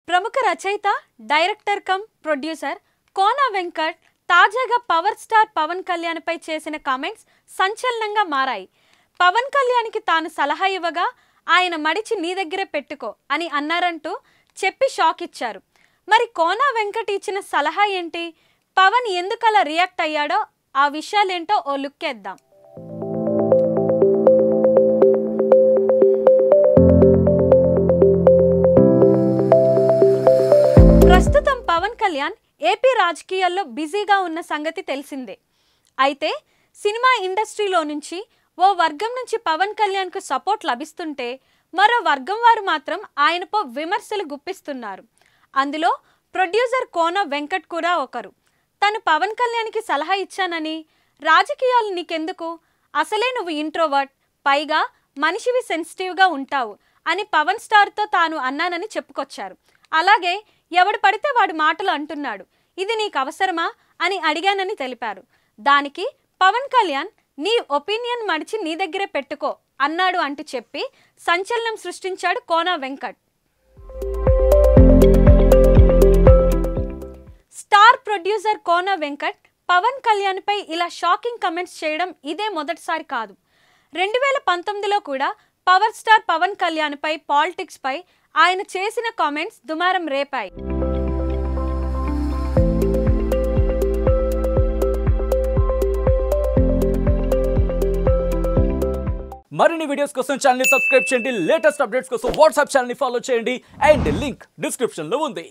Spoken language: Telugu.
ప్రముఖ రచయిత director come producer Kona Venkat తాజాగా పవర్ స్టార్ పవన్ కళ్యాణ్పై చేసిన కామెంట్స్ సంచలనంగా మారాయి పవన్ కళ్యాణ్కి తాను సలహా ఇవ్వగా ఆయన మడిచి నీ దగ్గరే పెట్టుకో అని అన్నారంటూ చెప్పి షాక్ ఇచ్చారు మరి కోన వెంకట్ ఇచ్చిన సలహా ఏంటి పవన్ ఎందుకలా రియాక్ట్ అయ్యాడో ఆ విషయాలేంటో ఓ లుక్ వేద్దాం ప్రస్తుతం పవన్ కళ్యాణ్ ఏపీ రాజకీయాల్లో బిజీగా ఉన్న సంగతి తెలిసిందే అయితే సినిమా ఇండస్ట్రీలో నుంచి ఓ వర్గం నుంచి పవన్ కళ్యాణ్కు సపోర్ట్ లభిస్తుంటే మరో వర్గం వారు మాత్రం ఆయనపై విమర్శలు గుప్పిస్తున్నారు అందులో ప్రొడ్యూసర్ కోన వెంకట్ కూడా ఒకరు తను పవన్ కళ్యాణ్కి సలహా ఇచ్చానని రాజకీయాలు నీకెందుకు అసలే నువ్వు ఇంట్రోవర్ట్ పైగా మనిషివి సెన్సిటివ్గా ఉంటావు అని పవన్ స్టార్తో తాను అన్నానని చెప్పుకొచ్చారు అలాగే ఎవడు పడితే వాడి మాటలు అంటున్నాడు ఇది నీకు అవసరమా అని అడిగానని తెలిపారు దానికి పవన్ కళ్యాణ్ నీ ఒపీనియన్ మడిచి నీ దగ్గరే పెట్టుకో అన్నాడు అంటూ చెప్పి సంచలనం సృష్టించాడు కోనా వెంకట్ స్టార్ ప్రొడ్యూసర్ కోన వెంకట్ పవన్ కళ్యాణ్పై ఇలా షాకింగ్ కమెంట్స్ చేయడం ఇదే మొదటిసారి కాదు రెండు వేల పంతొమ్మిదిలో కూడా పవర్ స్టార్ పవన్ కళ్యాణ్పై పాలిటిక్స్పై ఆయన చేసిన కామెంట్స్ దుమారం రేపాయి మరిన్ని వీడియోస్ కోసం ఛానల్ సబ్స్క్రైబ్ చేయండి లేటెస్ట్ అప్డేట్స్ కోసం వాట్సాప్ ఛానల్ ఫాలో చేయండి అండ్ లింక్ డిస్క్రిప్షన్ లో ఉంది